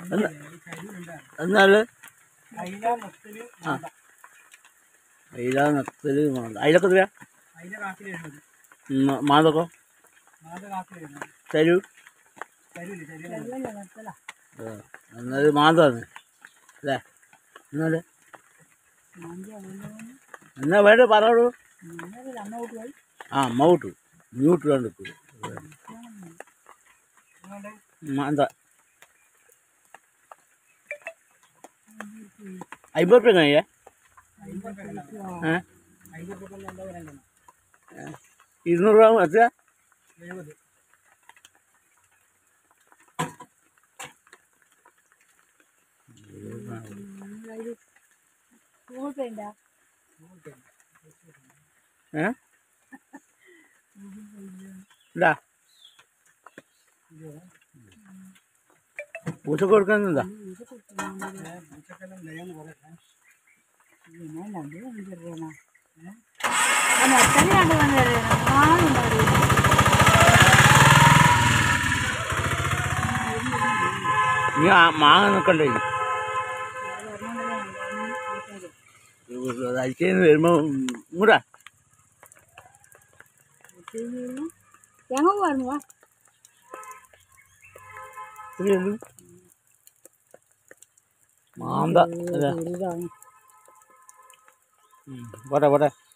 എന്നാല് അയില മുത്തല് ആ അയില നത്തല് മാന്ത അയിലൊക്കെ എത്രയാ അയില കാക്കിൽ എഴുപത് ഉം, മാന്തൊക്കെ മാത കാക്കിൽ എഴുപത് തരൂ തരൂല്ലേ തരൂല്ല ആ, എന്നാല് മാന്താണ് അല്ലേ എന്നാല് എന്നാ വേണ്ട പറയൂ ആ അമ്മ വിട്ടു മ്യൂട്ട് കണ്ടിട്ടു മാന്ത അമ്പത് റുപ്യ കഴിയേ ഏ അയിലപ്പൊക്കെ എന്താ പറയണ്ടോ ഇരുന്നൂറ് രൂപ എത്ര എഴുപത് ഏ ഇതാ പൂച്ച കൊടുക്കുന്നുണ്ടാ പൂച്ചക്കെല്ലാം ലയെന്ന് പറയട്ടെ നീ ആ മാങ്ങ നിൽക്കണ്ടേ അയച്ചു വരുമ്പോ ഇങ്ങൂടാ തേങ്ങ പോവായിരുന്നു വാ ഇത്രയുള്ളൂ മാന്ത അല്ലേ ഇതാണ് ഉം. പോട്ടെ പോട്ടെ